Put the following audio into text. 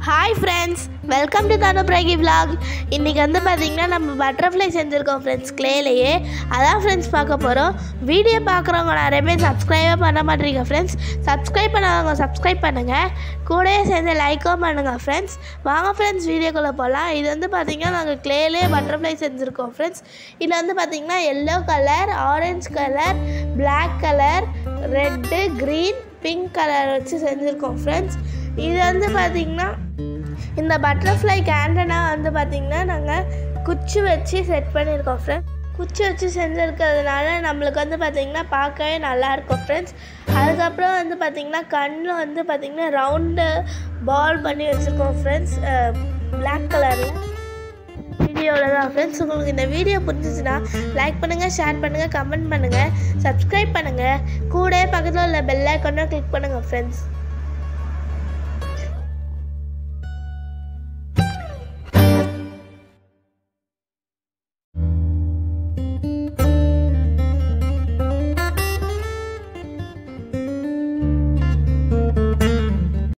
hi friends welcome to தனுப்ரகி vlog இன்றைக்கி வந்து பார்த்திங்கன்னா நம்ம பட்டர்ஃப்ளை செஞ்சுருக்கோம் ஃப்ரெண்ட்ஸ் கிளேலையே அதான் ஃப்ரெண்ட்ஸ் பார்க்க போகிறோம் வீடியோ பார்க்குறவங்க நிறைய பேர் சப்ஸ்கிரைபே பண்ண மாட்டீங்க ஃப்ரெண்ட்ஸ் சப்ஸ்கிரைப் பண்ணாதவங்க சப்ஸ்கிரைப் பண்ணுங்கள் கூடயே சேர்ந்து லைக்கும் பண்ணுங்கள் ஃப்ரெண்ட்ஸ் வாங்க ஃப்ரெண்ட்ஸ் வீடியோக்குள்ளே போகலாம் இது வந்து பார்த்திங்கன்னா நாங்கள் கிளேலே பட்டர்ஃப்ளை செஞ்சுருக்கோம் ஃப்ரெண்ட்ஸ் இதில் வந்து பார்த்திங்கன்னா yellow colour orange colour Black colour red green pink colour வச்சு செஞ்சுருக்கோம் ஃப்ரெண்ட்ஸ் இது வந்து பார்த்திங்கன்னா இந்த பட்டர்ஃப்ளை கேண்டனா வந்து பார்த்திங்கன்னா நாங்கள் குச்சி வச்சு செட் பண்ணியிருக்கோம் ஃப்ரெண்ட்ஸ் குச்சி வச்சு செஞ்சுருக்கிறதுனால நம்மளுக்கு வந்து பார்த்திங்கன்னா பார்க்கவே நல்லாயிருக்கும் ஃப்ரெண்ட்ஸ் அதுக்கப்புறம் வந்து பார்த்திங்கன்னா கண்ணில் வந்து பார்த்திங்கன்னா ரவுண்டு பால் பண்ணி வச்சுருக்கோம் ஃப்ரெண்ட்ஸ் Black கலரில் வீடியோவில் தான் ஃப்ரெண்ட்ஸ் உங்களுக்கு இந்த வீடியோ பிடிச்சிச்சுன்னா லைக் பண்ணுங்கள் ஷேர் பண்ணுங்கள் கமெண்ட் பண்ணுங்கள் சப்ஸ்கிரைப் பண்ணுங்கள் கூட பக்கத்தில் உள்ள பெல் ஐக்கனும் கிளிக் பண்ணுங்கள் ஃப்ரெண்ட்ஸ்